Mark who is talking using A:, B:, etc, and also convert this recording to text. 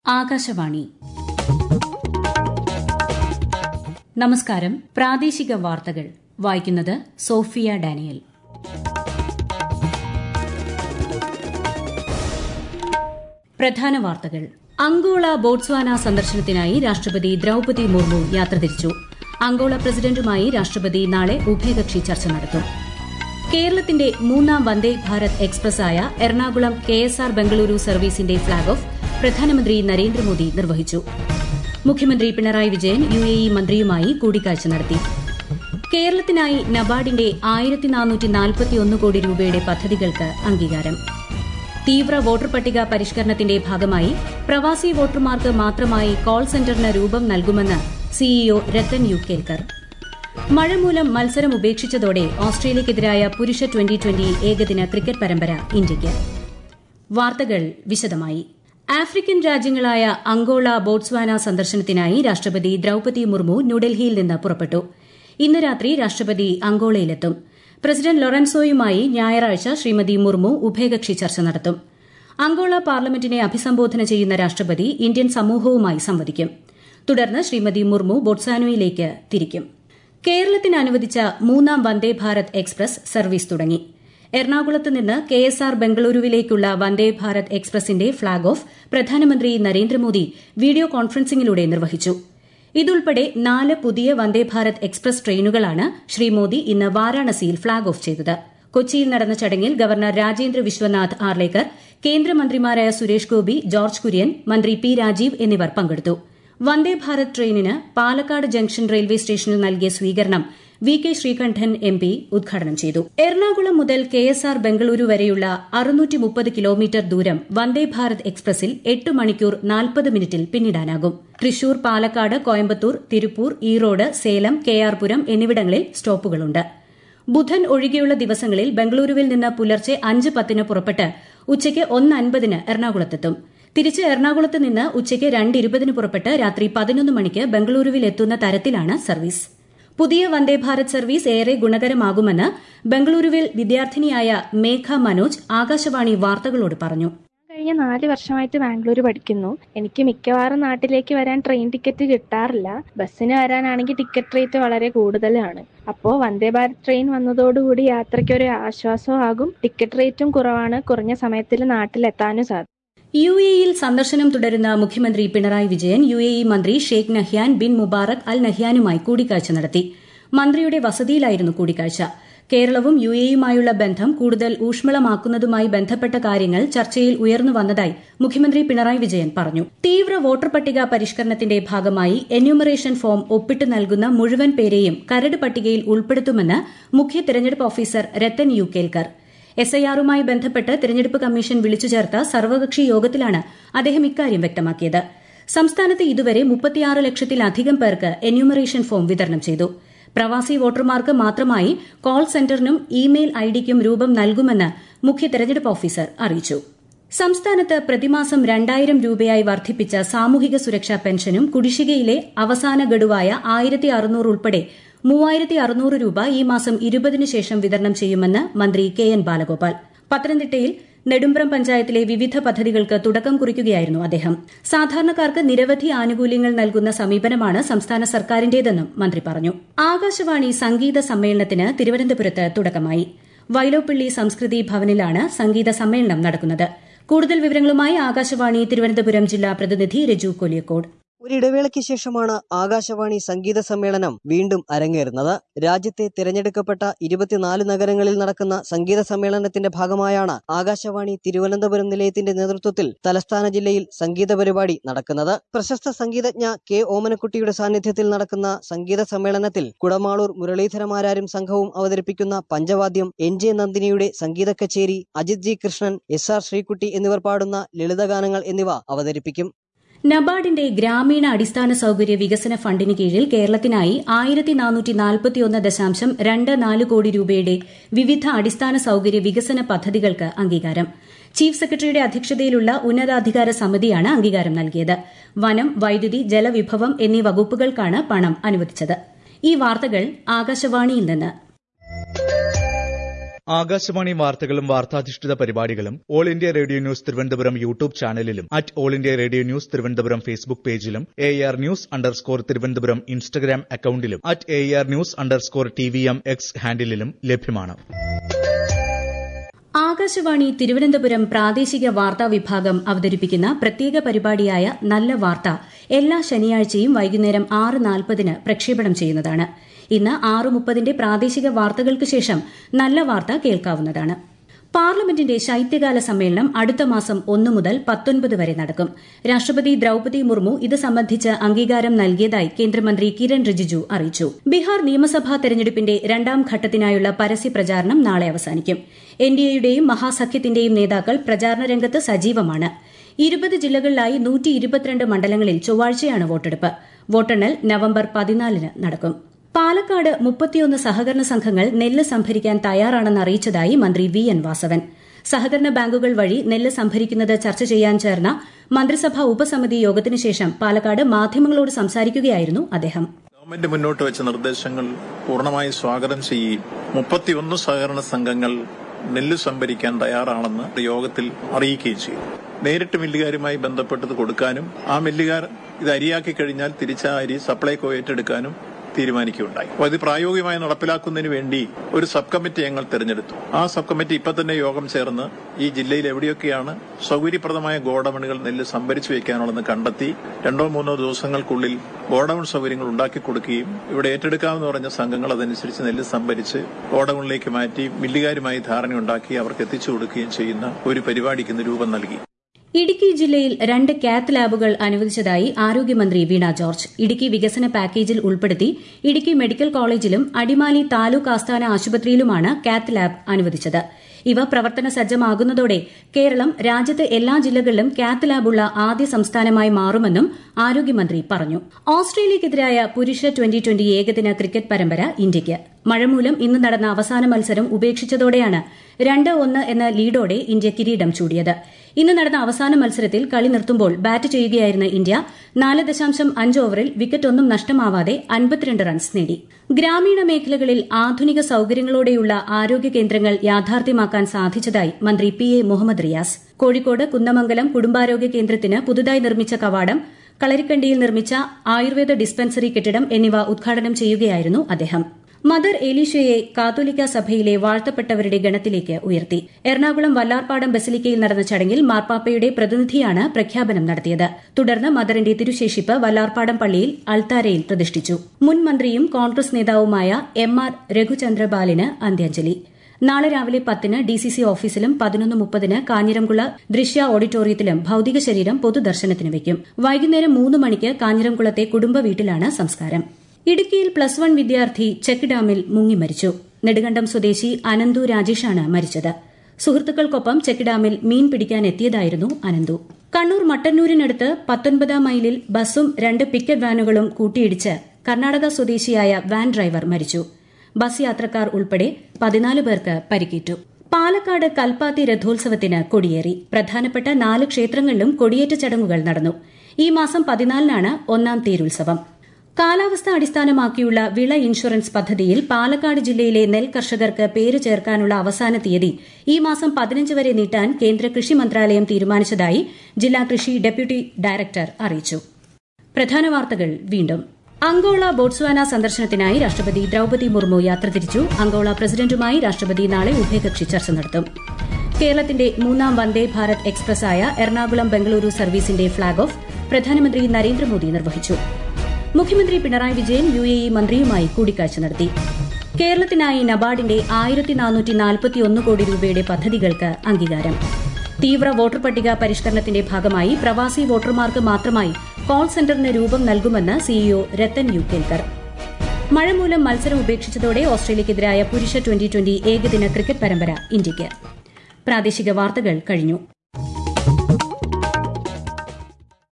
A: ആകാശവാണി നമസ്കാരം പ്രാദേശിക വാർത്തകൾ വായിക്കുന്നത് സോഫിയ ഡാനിയൽ പ്രധാന വാർത്തകൾ അങ്കോള ബോട്സ്വാന സന്ദർശനത്തിനായി രാഷ്ട്രപതി ദ്രൌപതി മുർമു യാത്ര തിരിച്ചു അങ്കോള പ്രസിഡന്റുമായി രാഷ്ട്രപതി നാളെ ഉഭയകക്ഷി ചർച്ച നടത്തും കേരളത്തിന്റെ മൂന്നാം വന്ദേ ഭാരത് എക്സ്പ്രസായ Ernakulam K S R Bengaluru സർവീസിന്റെ ഫ്ളാഗ് ഓഫ് പ്രധാനമന്ത്രി നരേന്ദ്രമോദി നിർവഹിച്ചു മുഖ്യമന്ത്രി Pinarayi Vijayan U A E മന്ത്രിയുമായി കൂടിക്കാഴ്ച നടത്തി കേരളത്തിനായി നബാർഡിന്റെ ആയിരത്തി നാനൂറ്റി നാൽപ്പത്തിയൊന്ന് കോടി രൂപയുടെ പദ്ധതികൾക്ക് അംഗീകാരം തീവ്ര വോട്ടർ പട്ടിക പരിഷ്കരണത്തിന്റെ ഭാഗമായി പ്രവാസി വോട്ടർമാർക്ക് മാത്രമായി കോൾ സെന്ററിന് രൂപം നൽകുമെന്ന് സിഇഒ രത്തൻ യു കേൽക്കർ മഴ മൂലം മത്സരം ഉപേക്ഷിച്ചതോടെ ഓസ്ട്രേലിയയ്ക്കെതിരായ പുരുഷ ട്വന്റി ട്വന്റി ഏകദിന ക്രിക്കറ്റ് പരമ്പര ഇന്ത്യയ്ക്ക് വാർത്തകൾ വിശദമായി ആഫ്രിക്കൻ രാജ്യങ്ങളായ അങ്കോള ബോട്സ്വാന സന്ദർശനത്തിനായി രാഷ്ട്രപതി ദ്രൌപതി മുർമു ന്യൂഡൽഹിയിൽ നിന്ന് പുറപ്പെട്ടു ഇന്ന് രാത്രി രാഷ്ട്രപതി അങ്കോളയിലെത്തും പ്രസിഡന്റ് ലൊറൻസോയുമായി ഞായറാഴ്ച ശ്രീമതി മുർമു ഉഭയകക്ഷി ചർച്ച നടത്തും അങ്കോള പാർലമെന്റിനെ അഭിസംബോധന ചെയ്യുന്ന രാഷ്ട്രപതി ഇന്ത്യൻ സമൂഹവുമായി സംവദിക്കും തുടർന്ന് ശ്രീമതി മുർമു ബൊട്സാനോയിലേക്ക് തിരിക്കും കേരളത്തിന് അനുവദിച്ച മൂന്നാം വന്ദേ ഭാരത് എക്സ്പ്രസ് സർവീസ് തുടങ്ങി എറണാകുളത്ത് നിന്ന് കെ എസ് ആർ ബംഗളൂരുവിലേക്കുള്ള വന്ദേ ഭാരത് എക്സ്പ്രസിന്റെ ഫ്ളാഗ് ഓഫ് പ്രധാനമന്ത്രി നരേന്ദ്രമോദി വീഡിയോ കോൺഫറൻസിംഗിലൂടെ നിർവഹിച്ചു ഇതുൾപ്പെടെ നാല് പുതിയ വന്ദേ ഭാരത് എക്സ്പ്രസ് ട്രെയിനുകളാണ് ശ്രീ മോദി ഇന്ന് വാരാണസിയിൽ ഫ്ളാഗ് ഓഫ് ചെയ്തത് കൊച്ചിയിൽ നടന്ന ചടങ്ങിൽ ഗവർണർ രാജേന്ദ്ര വിശ്വനാഥ് ആർലേക്കർ കേന്ദ്രമന്ത്രിമാരായ സുരേഷ് ഗോപി ജോർജ് കുര്യൻ മന്ത്രി പി രാജീവ് എന്നിവർ പങ്കെടുത്തു വന്ദേ ഭാരത് ട്രെയിനിന് പാലക്കാട് ജംഗ്ഷൻ റെയിൽവേ സ്റ്റേഷനിൽ നൽകിയ സ്വീകരണം V K Sreekandan M P ഉദ്ഘാടനം ചെയ്തു എറണാകുളം മുതൽ കെ എസ് ആർ ബംഗളൂരു വരെയുള്ള അറുന്നൂറ്റി മുപ്പത് കിലോമീറ്റർ ദൂരം വന്ദേ ഭാരത് എക്സ്പ്രസിൽ എട്ട് മണിക്കൂർ നാൽപ്പത് മിനിറ്റിൽ പിന്നിടാനാകും തൃശൂർ പാലക്കാട് കോയമ്പത്തൂർ തിരുപ്പൂർ ഈറോഡ് സേലം കെ ആർ പുരം എന്നിവിടങ്ങളിൽ സ്റ്റോപ്പുകളുണ്ട് ബുധൻ ഒഴികെയുള്ള ദിവസങ്ങളിൽ ബംഗളൂരുവിൽ നിന്ന് പുലർച്ചെ അഞ്ച് പത്തിന് പുറപ്പെട്ട് ഉച്ചയ്ക്ക് ഒന്ന് അൻപതിന് എറണാകുളത്തെത്തും തിരിച്ച് എറണാകുളത്ത് നിന്ന് ഉച്ചയ്ക്ക് രണ്ട് ഇരുപതിന് പുറപ്പെട്ട് രാത്രി പതിനൊന്ന് മണിക്ക് ബംഗളൂരുവിൽ എത്തുന്ന തരത്തിലാണ് സർവീസ് പുതിയ വന്ദേ ഭാരത് സർവീസ് ഏറെ ഗുണകരമാകുമെന്ന് ബംഗളൂരുവിൽ വിദ്യാർത്ഥിനിയായ മേഘ മനോജ് ആകാശവാണി വാർത്തകളോട് പറഞ്ഞു
B: കഴിഞ്ഞ നാല് വർഷമായിട്ട് ബാംഗ്ലൂർ പഠിക്കുന്നു എനിക്ക് മിക്കവാറും നാട്ടിലേക്ക് വരാൻ ട്രെയിൻ ടിക്കറ്റ് കിട്ടാറില്ല ബസ്സിന് വരാനാണെങ്കിൽ ടിക്കറ്റ് റേറ്റ് വളരെ കൂടുതലാണ് അപ്പോൾ വന്ദേ ഭാരത് ട്രെയിൻ വന്നതോടുകൂടി യാത്രയ്ക്ക് ഒരു ആശ്വാസമാകും ടിക്കറ്റ് റേറ്റും കുറവാണ് കുറഞ്ഞ സമയത്തിൽ നാട്ടിലെത്താനും സാധിക്കും
A: യു എയിൽ സന്ദർശനം തുടരുന്ന മുഖ്യമന്ത്രി Pinarayi Vijayan U A E മന്ത്രി Sheikh Nahyan bin Mubarak Al നഹ്യാനുമായി കൂടിക്കാഴ്ച നടത്തി മന്ത്രിയുടെ വസതിയിലായിരുന്നു കൂടിക്കാഴ്ച കേരളവും യു എയുമായുള്ള ബന്ധം കൂടുതൽ ഊഷ്മളമാക്കുന്നതുമായി ബന്ധപ്പെട്ട കാര്യങ്ങൾ ചർച്ചയിൽ ഉയർന്നു വന്നതായി മുഖ്യമന്ത്രി പിണറായി വിജയൻ പറഞ്ഞു തീവ്ര വോട്ടർ പട്ടിക പരിഷ്കരണത്തിന്റെ ഭാഗമായി എന്യൂമറേഷൻ ഫോം ഒപ്പിട്ട് നൽകുന്ന മുഴുവൻ പേരെയും കരട് പട്ടികയിൽ ഉൾപ്പെടുത്തുമെന്ന് മുഖ്യ തെരഞ്ഞെടുപ്പ് ഓഫീസർ രത്തൻ യു കേൽക്കർ എസ്ഐആറുമായി ബന്ധപ്പെട്ട് തെരഞ്ഞെടുപ്പ് കമ്മീഷൻ വിളിച്ചു ചേർത്ത സർവകക്ഷി യോഗത്തിലാണ് അദ്ദേഹം ഇക്കാര്യം വ്യക്തമാക്കിയത് സംസ്ഥാനത്ത് ഇതുവരെ മുപ്പത്തിയാറ് ലക്ഷത്തിലധികം പേർക്ക് എന്യൂമറേഷൻ ഫോം വിതരണം ചെയ്തു പ്രവാസി വോട്ടർമാർക്ക് മാത്രമായി കോൾ സെന്ററിനും ഇമെയിൽ ഐഡിക്കും രൂപം നൽകുമെന്ന് മുഖ്യ തെരഞ്ഞെടുപ്പ് ഓഫീസർ അറിയിച്ചു സംസ്ഥാനത്ത് പ്രതിമാസം രണ്ടായിരം രൂപയായി വർദ്ധിപ്പിച്ച സാമൂഹിക സുരക്ഷാ പെൻഷനും കുടിശ്ശികയിലെ അവസാന ഗഡുവായ ആയിരത്തി അറുന്നൂറ് ഉൾപ്പെടെ മൂവായിരത്തി അറുന്നൂറ് രൂപ ഈ മാസം ഇരുപതിനു ശേഷം വിതരണം ചെയ്യുമെന്ന് മന്ത്രി കെ എൻ ബാലഗോപാൽ പത്തനംതിട്ടയിൽ നെടുമ്പ്രം പഞ്ചായത്തിലെ വിവിധ പദ്ധതികൾക്ക് തുടക്കം കുറിക്കുകയായിരുന്നു അദ്ദേഹം സാധാരണക്കാർക്ക് നിരവധി ആനുകൂല്യങ്ങൾ നൽകുന്ന സമീപനമാണ് സംസ്ഥാന സർക്കാരിന്റേതെന്നും മന്ത്രി പറഞ്ഞു ആകാശവാണി സംഗീത സമ്മേളനത്തിന് തിരുവനന്തപുരത്ത് തുടക്കമായി വൈലോപ്പിള്ളി സംസ്കൃതി ഭവനിലാണ് സംഗീത സമ്മേളനം നടക്കുന്നത് കൂടുതൽ വിവരങ്ങളുമായി ആകാശവാണി തിരുവനന്തപുരം ജില്ലാ പ്രതിനിധി രജു കൊലിയക്കോട്
C: ഒരിടവേളയ്ക്ക് ശേഷമാണ് ആകാശവാണി സംഗീത സമ്മേളനം വീണ്ടും അരങ്ങേറുന്നത് രാജ്യത്തെ തിരഞ്ഞെടുക്കപ്പെട്ട ഇരുപത്തിനാല് നഗരങ്ങളിൽ നടക്കുന്ന സംഗീത സമ്മേളനത്തിന്റെ ഭാഗമായാണ് ആകാശവാണി തിരുവനന്തപുരം നിലയത്തിന്റെ നേതൃത്വത്തിൽ തലസ്ഥാന ജില്ലയിൽ സംഗീത പരിപാടി നടക്കുന്നത് പ്രശസ്ത സംഗീതജ്ഞ കെ ഓമനക്കുട്ടിയുടെ സാന്നിധ്യത്തിൽ നടക്കുന്ന സംഗീത സമ്മേളനത്തിൽ കുടമാളൂർ മുരളീധരമാരാരും സംഘവും അവതരിപ്പിക്കുന്ന പഞ്ചവാദ്യം എൻ ജെ നന്ദിനിയുടെ സംഗീത കച്ചേരി Ajith G Krishnan S R Sreekutty എന്നിവർ പാടുന്ന ലളിതഗാനങ്ങൾ എന്നിവ അവതരിപ്പിക്കും
A: നബാർഡിന്റെ ഗ്രാമീണ അടിസ്ഥാന സൌകര്യ വികസന ഫണ്ടിന് കീഴിൽ കേരളത്തിനായി ആയിരത്തി നാനൂറ്റി നാൽപ്പത്തിയൊന്ന് ദശാംശം രണ്ട് നാല് കോടി രൂപയുടെ വിവിധ അടിസ്ഥാന സൌകര്യ വികസന പദ്ധതികൾക്ക് അംഗീകാരം ചീഫ് സെക്രട്ടറിയുടെ അധ്യക്ഷതയിലുള്ള ഉന്നതാധികാര സമിതിയാണ് അംഗീകാരം നൽകിയത് വനം വൈദ്യുതി ജലവിഭവം എന്നീ വകുപ്പുകൾക്കാണ് പണം അനുവദിച്ചത് ഈ വാർത്തകൾ ആകാശവാണിയിൽ നിന്ന്
D: ആകാശവാണി വാർത്തകളും വാർത്താധിഷ്ഠിത പരിപാടികളും All India Radio News Thiruvananthapuram YouTube ചാനലിലും at All India Radio News Thiruvananthapuram Facebook പേജിലും A R news underscore Thiruvananthapuram Instagram അക്കൌണ്ടിലും at A R news underscore T V M X ഹാൻഡിലും ലഭ്യമാണ്
A: ആകാശവാണി തിരുവനന്തപുരം പ്രാദേശിക വാർത്താ വിഭാഗം അവതരിപ്പിക്കുന്ന പ്രത്യേക പരിപാടിയായ നല്ല വാർത്ത എല്ലാ ശനിയാഴ്ചയും വൈകുന്നേരം ആറ് നാൽപ്പതിന് പ്രക്ഷേപണം ചെയ്യുന്നതാണ് ഇന്ന് ആറ് മുപ്പതിന്റെ പ്രാദേശിക വാർത്തകൾക്ക് ശേഷം നല്ല വാർത്ത കേൾക്കാവുന്നതാണ് പാർലമെന്റിന്റെ ശൈത്യകാല സമ്മേളനം അടുത്ത മാസം ഒന്നു മുതൽ പത്തൊൻപത് വരെ നടക്കും രാഷ്ട്രപതി ദ്രൌപതി മുർമു ഇത് സംബന്ധിച്ച് അംഗീകാരം നൽകിയതായി കേന്ദ്രമന്ത്രി കിരൺ റിജിജു അറിയിച്ചു ബീഹാർ നിയമസഭാ തെരഞ്ഞെടുപ്പിന്റെ രണ്ടാം ഘട്ടത്തിനായുള്ള പരസ്യ പ്രചാരണം നാളെ അവസാനിക്കും എൻഡിഎയുടെയും മഹാസഖ്യത്തിന്റെയും നേതാക്കൾ പ്രചാരണ രംഗത്ത് സജീവമാണ് ഇരുപത് ജില്ലകളിലായി നൂറ്റി ഇരുപത്തിരണ്ട് മണ്ഡലങ്ങളിൽ ചൊവ്വാഴ്ചയാണ് വോട്ടെടുപ്പ് വോട്ടെണ്ണൽ നവംബർ പതിനാലിന് നടക്കും പാലക്കാട് മുപ്പത്തിയൊന്ന് സഹകരണ സംഘങ്ങൾ നെല്ല് സംഭരിക്കാൻ തയ്യാറാണെന്ന് അറിയിച്ചതായി മന്ത്രി വി എൻ വാസവൻ സഹകരണ ബാങ്കുകൾ വഴി നെല്ല് സംഭരിക്കുന്നത് ചർച്ച ചെയ്യാൻ ചേർന്ന മന്ത്രിസഭാ ഉപസമിതി യോഗത്തിനു ശേഷം പാലക്കാട് മാധ്യമങ്ങളോട് സംസാരിക്കുകയായിരുന്നു അദ്ദേഹം
E: ഗവൺമെന്റ് മുന്നോട്ട് വെച്ച നിർദ്ദേശങ്ങൾ പൂർണ്ണമായി സ്വാഗതം ചെയ്യുകയും മുപ്പത്തിയൊന്ന് സഹകരണ സംഘങ്ങൾ നെല്ല് സംഭരിക്കാൻ തയ്യാറാണെന്ന് യോഗത്തിൽ അറിയിക്കുകയും ചെയ്തു നേരിട്ട് മില്ലുകാരുമായി ബന്ധപ്പെട്ടത് കൊടുക്കാനും ആ മില്ലുകാർ ഇത് അരിയാക്കി കഴിഞ്ഞാൽ തിരിച്ച അരി സപ്ലൈകോ ഏറ്റെടുക്കാനും തീരുമാനിക്കുകയുണ്ടായി അപ്പോൾ ഇത് പ്രായോഗികമായി നടപ്പിലാക്കുന്നതിന് വേണ്ടി ഒരു സബ് കമ്മിറ്റി ഞങ്ങൾ തെരഞ്ഞെടുത്തു ആ സബ് കമ്മിറ്റി ഇപ്പൊ തന്നെ യോഗം ചേർന്ന് ഈ ജില്ലയിൽ എവിടെയൊക്കെയാണ് സൗകര്യപ്രദമായ ഗോഡൌണുകൾ നെല്ല് സംഭരിച്ചു വെക്കാനുള്ളതെന്ന് കണ്ടെത്തി രണ്ടോ മൂന്നോ ദിവസങ്ങൾക്കുള്ളിൽ ഗോഡൌൺ സൗകര്യങ്ങൾ ഉണ്ടാക്കി കൊടുക്കുകയും ഇവിടെ ഏറ്റെടുക്കാമെന്ന് പറഞ്ഞ സംഘങ്ങൾ അതനുസരിച്ച് നെല്ല് സംഭരിച്ച് ഗോഡൌണിലേക്ക് മാറ്റി മില്ലുകാരുമായി ധാരണയുണ്ടാക്കി അവർക്ക് എത്തിച്ചു കൊടുക്കുകയും ചെയ്യുന്ന ഒരു പരിപാടിക്ക് ഇന്ന് രൂപം നൽകി
A: ഇടുക്കി ജില്ലയിൽ രണ്ട് കാത്ത് ലാബുകൾ അനുവദിച്ചതായി ആരോഗ്യമന്ത്രി വീണ ജോർജ് ഇടുക്കി വികസന പാക്കേജിൽ ഉൾപ്പെടുത്തി ഇടുക്കി മെഡിക്കൽ കോളേജിലും അടിമാലി താലൂക്ക് ആസ്ഥാന ആശുപത്രിയിലുമാണ് കാത്ത് ലാബ് അനുവദിച്ചത് ഇവ പ്രവർത്തന സജ്ജമാകുന്നതോടെ കേരളം രാജ്യത്തെ എല്ലാ ജില്ലകളിലും കാത്ത് ലാബുള്ള ആദ്യ സംസ്ഥാനമായി മാറുമെന്നും ആരോഗ്യമന്ത്രി പറഞ്ഞു ഓസ്ട്രേലിയക്കെതിരായ പുരുഷ ട്വന്റി ട്വന്റി ഏകദിന ക്രിക്കറ്റ് പരമ്പര ഇന്ത്യയ്ക്ക് മഴമൂലം ഇന്ന് നടന്ന അവസാന മത്സരം ഉപേക്ഷിച്ചതോടെയാണ് രണ്ട് ഒന്ന് എന്ന ലീഡോടെ ഇന്ത്യ കിരീടം ചൂടിയത് ഇന്ന് നടന്ന അവസാന മത്സരത്തിൽ കളി നിർത്തുമ്പോൾ ബാറ്റ് ചെയ്യുകയായിരുന്ന ഇന്ത്യ നാല് ദശാംശം അഞ്ച് ഓവറിൽ വിക്കറ്റൊന്നും നഷ്ടമാവാതെ അൻപത്തിരണ്ട് റൺസ് നേടി ഗ്രാമീണ മേഖലകളിൽ ആധുനിക സൌകര്യങ്ങളോടെയുള്ള ആരോഗ്യ കേന്ദ്രങ്ങൾ യാഥാർത്ഥ്യമാക്കാൻ സാധിച്ചതായി മന്ത്രി പി എ മുഹമ്മദ് റിയാസ് കോഴിക്കോട് കുന്നമംഗലം കുടുംബാരോഗ്യ കേന്ദ്രത്തിന് പുതുതായി നിർമ്മിച്ച കവാടം കളരിക്കണ്ടിയിൽ നിർമ്മിച്ച ആയുർവേദ ഡിസ്പെൻസറി കെട്ടിടം എന്നിവ ഉദ്ഘാടനം ചെയ്യുകയായിരുന്നു അദ്ദേഹം മദർ ഏലീഷയെ കാത്തോലിക്ക സഭയിലെ വാഴ്ത്തപ്പെട്ടവരുടെ ഗണത്തിലേക്ക് ഉയർത്തി എറണാകുളം വല്ലാർപാടം ബസിലിക്കയിൽ നടന്ന ചടങ്ങിൽ മാർപ്പാപ്പയുടെ പ്രതിനിധിയാണ് പ്രഖ്യാപനം നടത്തിയത് തുടർന്ന് മദറിന്റെ തിരുശേഷിപ്പ് വല്ലാർപാടം പള്ളിയിൽ അൾത്താരയിൽ പ്രതിഷ്ഠിച്ചു മുൻ മന്ത്രിയും കോൺഗ്രസ് നേതാവുമായ എം ആർ രഘുചന്ദ്രബാലിന് അന്ത്യാഞ്ജലി നാളെ രാവിലെ പത്തിന് ഡിസിസി ഓഫീസിലും പതിനൊന്ന് മുപ്പതിന് കാഞ്ഞിരംകുള ദൃശ്യ ഓഡിറ്റോറിയത്തിലും ഭൌതിക ശരീരം പൊതുദർശനത്തിന് വയ്ക്കും വൈകുന്നേരം മൂന്ന് മണിക്ക് കാഞ്ഞിരംകുളത്തെ കുടുംബ വീട്ടിലാണ് സംസ്കാരം ഇടുക്കിയിൽ പ്ലസ് വൺ വിദ്യാർത്ഥി ചെക്ക് ഡാമിൽ മുങ്ങി മരിച്ചു നെടുങ്കണ്ടം സ്വദേശി അനന്തു രാജേഷാണ് മരിച്ചത് സുഹൃത്തുക്കൾക്കൊപ്പം ചെക്ക് ഡാമിൽ മീൻ പിടിക്കാൻ എത്തിയതായിരുന്നു അനന്തു കണ്ണൂർ മട്ടന്നൂരിനടുത്ത് പത്തൊൻപതാം മൈലിൽ ബസ്സും രണ്ട് പിക്കറ്റ് വാനുകളും കൂട്ടിയിടിച്ച് കർണാടക സ്വദേശിയായ വാൻ ഡ്രൈവർ മരിച്ചു ബസ് യാത്രക്കാർ ഉൾപ്പെടെ പതിനാല് പേർക്ക് പരിക്കേറ്റു പാലക്കാട് കൽപ്പാത്തി രഥോത്സവത്തിന് കൊടിയേറി പ്രധാനപ്പെട്ട നാല് ക്ഷേത്രങ്ങളിലും കൊടിയേറ്റ ചടങ്ങുകൾ നടന്നു ഈ മാസം പതിനാലിനാണ് ഒന്നാം തേരുത്സവം കാലാവസ്ഥ അടിസ്ഥാനമാക്കിയുള്ള വിള ഇൻഷുറൻസ് പദ്ധതിയിൽ പാലക്കാട് ജില്ലയിലെ നെൽ കർഷകർക്ക് പേര് ചേർക്കാനുള്ള അവസാന തീയതി ഈ മാസം പതിനഞ്ച് വരെ നീട്ടാൻ കേന്ദ്ര കൃഷി മന്ത്രാലയം തീരുമാനിച്ചതായി ജില്ലാ കൃഷി ഡെപ്യൂട്ടി ഡയറക്ടർ അറിയിച്ചു പ്രധാന വാർത്തകൾ വീണ്ടും അങ്കോള ബോട്സ്വാന സന്ദർശനത്തിനായി രാഷ്ട്രപതി ദ്രൌപതി മുർമു യാത്ര തിരിച്ചു അങ്കോള പ്രസിഡന്റുമായി രാഷ്ട്രപതി നാളെ ഉഭയകക്ഷി ചർച്ച നടത്തും കേരളത്തിന്റെ മൂന്നാം വന്ദേ ഭാരത് എക്സ്പ്രസായ എറണാകുളം ബംഗളൂരു സർവീസിന്റെ ഫ്ളാഗ് ഓഫ് പ്രധാനമന്ത്രി നരേന്ദ്രമോദി നിർവഹിച്ചു മുഖ്യമന്ത്രി Pinarayi Vijayan U A E മന്ത്രിയുമായി കൂടിക്കാഴ്ച നടത്തി കേരളത്തിനായി നബാർഡിന്റെ ആയിരത്തി നാനൂറ്റി നാൽപ്പത്തിയൊന്ന് കോടി രൂപയുടെ പദ്ധതികൾക്ക് അംഗീകാരം തീവ്ര വോട്ടർ പട്ടിക പരിഷ്കരണത്തിന്റെ ഭാഗമായി പ്രവാസി വോട്ടർമാർക്ക് മാത്രമായി കോൾ സെന്ററിന് രൂപം നൽകുമെന്ന് സിഇഒ രത്തൻ യു കേൽക്കർ മഴ മൂലം മത്സരം ഉപേക്ഷിച്ചതോടെ ഓസ്ട്രേലിയക്കെതിരായ പുരുഷ ട്വന്റി ട്വന്റി ഏകദിന ക്രിക്കറ്റ് പരമ്പര ഇന്ത്യയ്ക്ക് പ്രാദേശിക വാർത്തകൾ കഴിഞ്ഞു